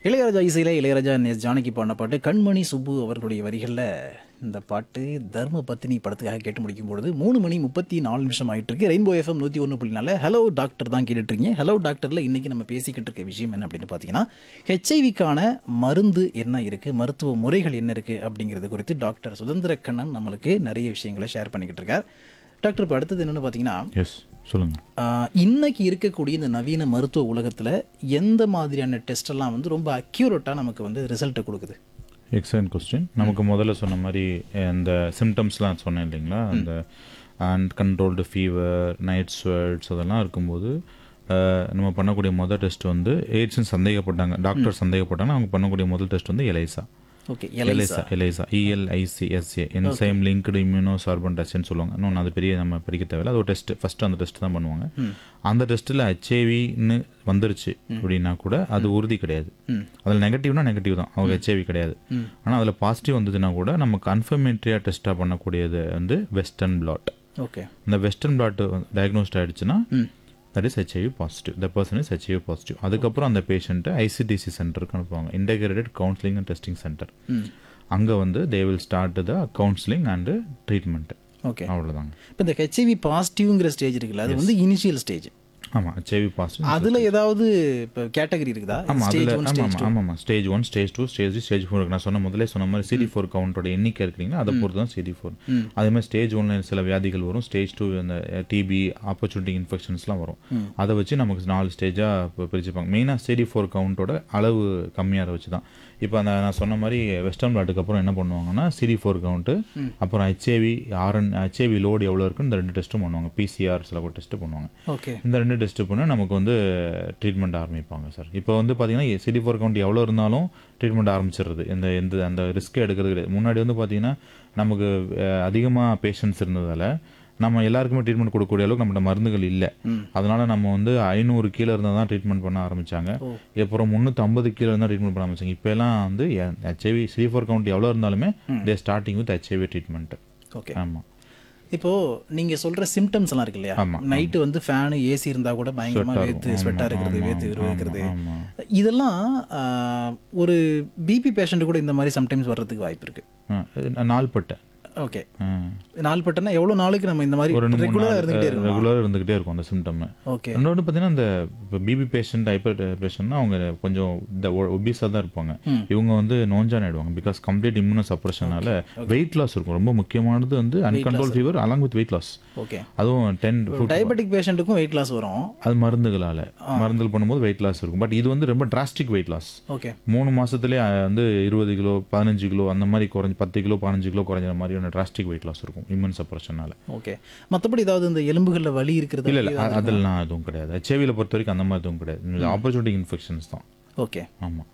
இளையராஜா இசையில் இளையராஜா எஸ் ஜானகி பாடின பாட்டு கண்மணி சுப்பு அவர்களுடைய வரிகளில் இந்த பாட்டு தர்ம பத்தினி படத்துக்காக கேட்டு முடிக்கும் பொழுது மூணு மணி முப்பத்தி நாலு நிமிஷம் ஆயிட்டு இருக்கு ரெயின்போ எஃப்எம் நூற்றி ஒன்று புள்ளி நாலு ஹலோ டாக்டர் தான் கேட்டுட்டு இருக்கீங்க ஹலோ டாக்டரில் இன்றைக்கி நம்ம பேசிக்கிட்டு இருக்க விஷயம் என்ன அப்படின்னு பார்த்தீங்கன்னா ஹெச்ஐவிக்கான மருந்து என்ன இருக்குது மருத்துவ முறைகள் என்ன இருக்குது அப்படிங்கிறது குறித்து டாக்டர் சுதந்திர கண்ணன் நம்மளுக்கு நிறைய விஷயங்களை ஷேர் பண்ணிக்கிட்டு இருக்கார் டாக்டர் இப்போ அடுத்தது என்னென்னு பார்த்தீங்கன்னா எஸ் சொல்லுங்கள் ஆஹ் இன்னைக்கு இருக்கக்கூடிய இந்த நவீன மருத்துவ உலகத்தில் எந்த மாதிரியான டெஸ்ட் எல்லாம் வந்து ரொம்ப அக்யூரேட்டாக நமக்கு வந்து ரிசல்ட்டை கொடுக்குது எக்ஸலன்ட் கொஸ்டின் நமக்கு முதல்ல சொன்ன மாதிரி அந்த சிம்டம்ஸ்லாம் சொன்னேன் இல்லைங்களா அந்த அன்கண்ட்ரோல்டு ஃபீவர் நைட் ஸ்வெட்ஸ் அதெல்லாம் இருக்கும்போது அஹ், நம்ம பண்ணக்கூடிய முதல் டெஸ்ட் வந்து எய்ட்ஸ்னு சந்தேகப்பட்டாங்க டாக்டர் சந்தேகப்பட்டாங்கன்னா அவங்க பண்ணக்கூடிய முதல் டெஸ்ட் வந்து ELISA okay ELISA ELISA ELICSA enzyme linked immunosorbent டெஸ்ட்னு சொல்லுவாங்க இன்னொன்று அது பெரிய நம்ம படிக்க தேவையில்ல அது ஒரு டெஸ்ட் ஃபர்ஸ்ட் அந்த டெஸ்ட் தான் பண்ணுவாங்க அந்த டெஸ்ட்டில் ஹெச்ஐவின்னு வந்துருச்சு அப்படின்னா கூட அது உறுதி கிடையாது அதில் நெகட்டிவ்னா நெகட்டிவ் தான் அவங்க ஹெச்ஐவி கிடையாது ஆனால் அதில் பாசிட்டிவ் வந்ததுன்னா கூட நம்ம கன்ஃபர்மேட்ரியாக டெஸ்ட்டாக பண்ணக்கூடியது வந்து வெஸ்டர்ன் பிளாட் ஓகே இந்த வெஸ்டர்ன் பிளாட் டயக்னோஸ்ட் ஆயிடுச்சுன்னா that is HIV positive the person is HIV positive அதுக்கப்புறம் அந்த பேஷண்ட்டை ஐசிடிசி சென்டருக்கு அனுப்புவாங்க integrated counselling and testing centre அங்கே வந்து they will start the counselling and treatment okay அவ்வளோதாங்க இப்போ இந்த ஹெச்ஐவி பாசிட்டிவ்ங்கிற ஸ்டேஜ் இருக்குல்ல அது வந்து இனிஷியல் ஸ்டேஜ் ஆமாம் ஹெச்ஐவி பாசிட்டிவ் அதில் ஏதாவது இப்போ கேட்டகரி இருக்குதா ஆமாம் ஸ்டேஜ் அதில் ஒன் ஆமாம் ஸ்டேஜ் ஆமாம் ஆமாம் stage one stage two stage stage four நான் சொன்ன முதல்ல சொன்ன மாதிரி சிடி ஃபோர் கவுண்டோட எண்ணிக்கை இருக்கிறீங்களா அதை பொறுத்து தான் சிடி ஃபோர் அதே மாதிரி ஸ்டேஜ் ஒன்ல சில வியாதிகள் வரும் ஸ்டேஜ் டூ அந்த டிபி ஆப்பர்ச்சுனிட்டி இன்ஃபெக்ஷன்ஸ்லாம் வரும் அதை வச்சு நமக்கு நாலு ஸ்டேஜாக பிரிச்சுப்பாங்க மெயினாக ஸ்டேடி ஃபோர் கவுண்டோட அளவு கம்மியாக வச்சு தான் இப்போ அந்த நான் சொன்ன மாதிரி வெஸ்டர்ன் பிளாட்டுக்கு அப்புறம் என்ன பண்ணுவாங்கன்னா சிடி ஃபோர் கவுண்ட்டு அப்புறம் ஹெச்ஏவி ஆர்என் ஹெச்ஏவி லோடு எவ்வளோ இருக்குன்னு இந்த ரெண்டு டெஸ்ட்டும் பண்ணுவாங்க பிசிஆர் சில டெஸ்ட்டு பண்ணுவாங்க ஓகே இந்த ரெண்டு டெஸ்ட் பண்ண நமக்கு வந்து ட்ரீட்மெண்ட் ஆரம்பிப்பாங்க சார் இப்போ வந்து பார்த்தீங்கன்னா சிடி ஃபோர் கவுண்ட் எவ்வளோ இருந்தாலும் ட்ரீட்மெண்ட் ஆரம்பிச்சிடுறது இந்த எந்த அந்த ரிஸ்க்கே எடுக்கிறது கிடையாது முன்னாடி வந்து பார்த்தீங்கன்னா நமக்கு அதிகமாக பேஷண்ட்ஸ் இருந்ததால் நம்ம எல்லாருக்குமே ட்ரீட்மெண்ட் கொடுக்கக்கூடிய அளவுக்கு நம்மகிட்ட மருந்துகள் இல்லை அதனால நம்ம வந்து ஐநூறு கீழே இருந்தால் தான் ட்ரீட்மெண்ட் பண்ண ஆரம்பிச்சாங்க அப்புறம் முந்நூற்றி ஐம்பது கீழே இருந்தால் ட்ரீட்மெண்ட் பண்ண ஆரம்பிச்சாங்க இப்போ எல்லாம் வந்து ஹெச்ஐவி சிடி ஃபோர் கவுண்ட் எவ்வளோ இருந்தாலுமே they starting with HIV treatment okay ஆமாம் இப்போ நீங்க சொல்ற சிம்டம்ஸ் எல்லாம் இருக்கு இல்லையா ஆமா, நைட்டு வந்து ஃபேனு ஏசி இருந்தா கூட பயங்கரமா வேத்து ஸ்வெட்டா இருக்கிறது வேத்து இருக்கிறது ஆமாம் இதெல்லாம் ஆஹ், ஒரு பிபி பேஷண்ட் கூட இந்த மாதிரி சம்டைம்ஸ் வர்றதுக்கு வாய்ப்பு இருக்கு நாள்பட்டை ஓகே ஆ. நாள்பட்டனா எவ்வளவு நாளைக்கு நம்ம இந்த மாதிரி ஒரு ரெண்டு மூணு ரெகுலரா நாள் இருந்துகிட்டே இருக்கணும் ரெகுலராக இருந்துகிட்டே இருக்கும் அந்த சிம்டம் ஓகே இன்னொன்று பார்த்தீங்கன்னா இந்த இப்போ பிபி பேஷண்ட் ஹைப்பர் பேஷண்ட்னா அவங்க கொஞ்சம் இந்த ஒபிஸாக தான் இருப்பாங்க இவங்க வந்து நோஞ்சான் ஆயிடுவாங்க பிகாஸ் கம்ப்ளீட் இம்யூனோ சப்ரஷனால வெயிட் லாஸ் இருக்கும் ரொம்ப முக்கியமானது வந்து uncontrol fever along with weight loss okay அதுவும் டென் டயபெட்டிக் பேஷண்ட்டுக்கும் வெயிட் லாஸ் வரும் அது மருந்துகளால் மருந்துகள் பண்ணும்போது வெயிட் லாஸ் இருக்கும் பட் இது வந்து ரொம்ப டிராஸ்டிக் வெயிட் லாஸ் ஓகே மூணு மாசத்துலயே அஹ், வந்து இருபது கிலோ பதினஞ்சு கிலோ அந்த மாதிரி குறைஞ்சி பத்து கிலோ பதினஞ்சு கிலோ குறைஞ்ச மாதிரியான டிராஸ்டிக் வெயிட் லாஸ் இருக்கும் இம்யூன் சப்ரஷனால ஓகே மற்றபடி ஏதாவது இந்த எலும்புகள்ல வலி இருக்கிறது இல்ல இல்ல அ- அதெல்லாம் எதுவும் கிடையாது ஹெச்ஐவியில் பொறுத்த வரைக்கும் அந்த மாதிரி எதுவும் கிடையாது ஆப்பர்ச்சுனிட்டி இன்ஃபெக்ஷன்ஸ் தான் ஓகே ஆமா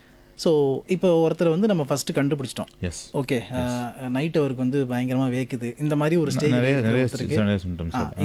ஸோ இப்போ ஒருத்தர் வந்து நம்ம ஃபர்ஸ்ட் கண்டுபிடிச்சிட்டோம் எஸ் ஓகே நைட் அவருக்கு வந்து பயங்கரமா வேக்குது இந்த மாதிரி ஒரு ஸ்டேஜ் நிறைய நிறைய நிறைய சிம்டம்ஸ்